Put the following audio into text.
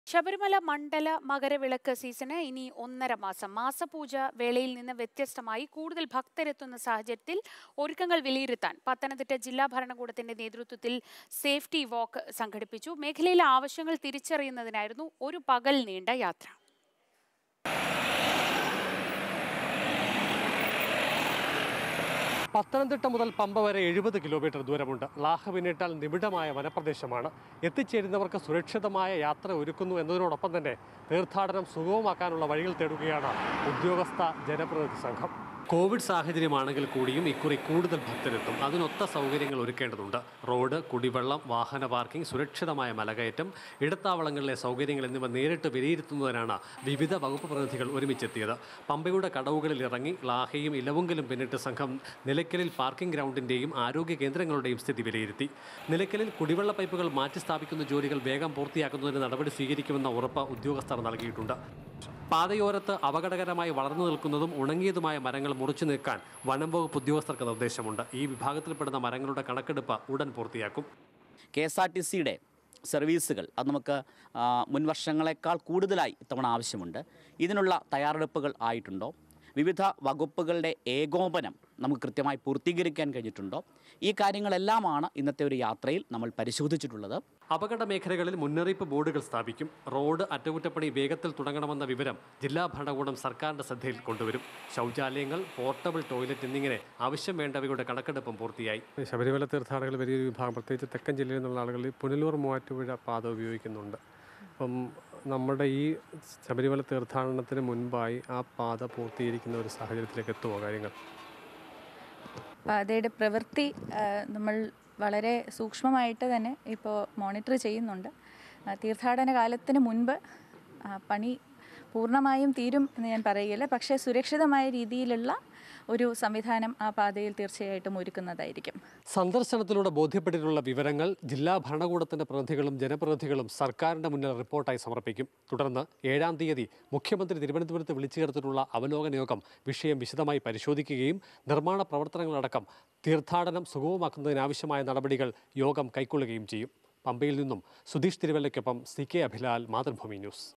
ശബരിമല മണ്ഡല മകരവിളക്ക് സീസണ് ഇനി ഒന്നര മാസം മാസപൂജ വേളയിൽ നിന്ന് വ്യത്യസ്തമായി കൂടുതൽ ഭക്തരെത്തുന്ന സാഹചര്യത്തിൽ ഒരുക്കങ്ങൾ വിലയിരുത്താൻ പത്തനംതിട്ട ജില്ലാ ഭരണകൂടത്തിന്റെ നേതൃത്വത്തിൽ സേഫ്റ്റി വാക്ക് സംഘടിപ്പിച്ചു മേഖലയിലെ ആവശ്യങ്ങൾ തിരിച്ചറിയുന്നതിനായിരുന്നു ഒരു പകൽ നീണ്ട യാത്ര പത്തനംതിട്ട മുതൽ പമ്പ വരെ എഴുപത് കിലോമീറ്റർ ദൂരമുണ്ട് ലാഹ പിന്നിട്ടാൽ നിബിഡമായ വനപ്രദേശമാണ് എത്തിച്ചേരുന്നവർക്ക് സുരക്ഷിതമായ യാത്ര ഒരുക്കുന്നു എന്നതിനോടൊപ്പം തന്നെ തീർത്ഥാടനം സുഗമമാക്കാനുള്ള വഴികൾ തേടുകയാണ് ഉദ്യോഗസ്ഥ ജനപ്രതിനിധി സംഘം കോവിഡ് സാഹചര്യമാണെങ്കിൽ കൂടിയും ഇക്കുറി കൂടുതൽ ഭക്തരെത്തും അതിനൊത്ത സൗകര്യങ്ങൾ ഒരുക്കേണ്ടതുണ്ട് റോഡ് കുടിവെള്ളം വാഹന പാർക്കിംഗ് സുരക്ഷിതമായ മലകയറ്റം ഇടത്താവളങ്ങളിലെ സൗകര്യങ്ങൾ എന്നിവ നേരിട്ട് വിലയിരുത്തുന്നതിനാണ് വിവിധ വകുപ്പ് പ്രതിനിധികൾ ഒരുമിച്ചെത്തിയത് പമ്പയുടെ കടവുകളിൽ ഇറങ്ങി ലാഹയും ഇലവുങ്കലും പിന്നിട്ട് സംഘം നിലയ്ക്കലിൽ പാർക്കിംഗ് ഗ്രൗണ്ടിന്റെയും ആരോഗ്യ കേന്ദ്രങ്ങളുടെയും സ്ഥിതി വിലയിരുത്തി നിലയ്ക്കലിൽ കുടിവെള്ള പൈപ്പുകൾ മാറ്റി സ്ഥാപിക്കുന്ന ജോലികൾ വേഗം പൂർത്തിയാക്കുന്നതിന് നടപടി സ്വീകരിക്കുമെന്ന ഉറപ്പ് ഉദ്യോഗസ്ഥർ നൽകിയിട്ടുണ്ട് പാതയോരത്ത് അപകടകരമായി വളർന്നു നിൽക്കുന്നതും ഉണങ്ങിയതുമായ മരങ്ങൾ മുറിച്ചു നീക്കാൻ വനം വകുപ്പ് ഉദ്യോഗസ്ഥർക്ക് നിർദ്ദേശമുണ്ട് ഈ വിഭാഗത്തിൽപ്പെടുന്ന മരങ്ങളുടെ കണക്കെടുപ്പ് ഉടൻ പൂർത്തിയാക്കും കെ എസ് ആർ ടി സിയുടെ സർവീസുകൾ അത് നമുക്ക് ആ, മുൻ വർഷങ്ങളെക്കാൾ കൂടുതലായി ഇത്തവണ ആവശ്യമുണ്ട് ഇതിനുള്ള തയ്യാറെടുപ്പുകൾ ആയിട്ടുണ്ടോ വിവിധ വകുപ്പുകളുടെ ഏകോപനം നമുക്ക് കൃത്യമായി പൂർത്തീകരിക്കാൻ കഴിഞ്ഞിട്ടുണ്ടോ ഈ കാര്യങ്ങളെല്ലാമാണ് ഇന്നത്തെ ഒരു യാത്രയിൽ നമ്മൾ പരിശോധിച്ചിട്ടുള്ളത് അപകട മേഖലകളിൽ മുന്നറിയിപ്പ് ബോർഡുകൾ സ്ഥാപിക്കും റോഡ് അറ്റകുറ്റപ്പണി വേഗത്തിൽ തുടങ്ങണമെന്ന വിവരം ജില്ലാ ഭരണകൂടം സർക്കാരിന്റെ ശ്രദ്ധയിൽ കൊണ്ടുവരും ശൗചാലയങ്ങൾ പോർട്ടബിൾ ടോയ്ലറ്റ് എന്നിങ്ങനെ ആവശ്യം വേണ്ടവയുടെ കണക്കെടുപ്പും പൂർത്തിയായി ശബരിമല തീർത്ഥാടകർ വലിയൊരു വിഭാഗം പ്രത്യേകിച്ച് തെക്കൻ ജില്ലയിൽ നിന്നുള്ള ആളുകൾ ഈ പുനലൂർ മൂവാറ്റുപുഴ പാത ഉപയോഗിക്കുന്നുണ്ട് അപ്പം നമ്മുടെ ഈ ശബരിമല തീർത്ഥാടനത്തിന് മുൻപായി ആ പാത പൂർത്തീകരിക്കുന്ന ഒരു സാഹചര്യത്തിലേക്ക് എത്തുമോ കാര്യങ്ങൾ പാതയുടെ പ്രവൃത്തി ആ, നമ്മൾ വളരെ സൂക്ഷ്മമായിട്ട് തന്നെ ഇപ്പോൾ മോണിറ്റർ ചെയ്യുന്നുണ്ട് ആ, തീർത്ഥാടന കാലത്തിന് മുൻപ് ആ, പണി പൂർണ്ണമായും തീരും എന്ന് ഞാൻ പറയുകയില്ല പക്ഷേ സുരക്ഷിതമായ രീതിയിലുള്ള ഒരു സംവിധാനം ആ പാതയിൽ തീർച്ചയായിട്ടും ഒരുക്കുന്നതായിരിക്കും സന്ദർശനത്തിലൂടെ ബോധ്യപ്പെട്ടിട്ടുള്ള വിവരങ്ങൾ ജില്ലാ ഭരണകൂടത്തിന്റെ പ്രതിനിധികളും ജനപ്രതിനിധികളും സർക്കാരിന്റെ മുന്നിൽ റിപ്പോർട്ടായി സമർപ്പിക്കും തുടർന്ന് ഏഴാം തീയതി മുഖ്യമന്ത്രി തിരുവനന്തപുരത്ത് വിളിച്ചു ചേർത്തിട്ടുള്ള അവലോകന യോഗം വിഷയം വിശദമായി പരിശോധിക്കുകയും നിർമ്മാണ പ്രവർത്തനങ്ങളടക്കം തീർത്ഥാടനം സുഗമമാക്കുന്നതിനാവശ്യമായ നടപടികൾ യോഗം കൈക്കൊള്ളുകയും ചെയ്യും പമ്പയിൽ നിന്നും സുധീഷ് തിരുവല്ലയ്ക്കൊപ്പം C K Abhilal Mathrubhumi news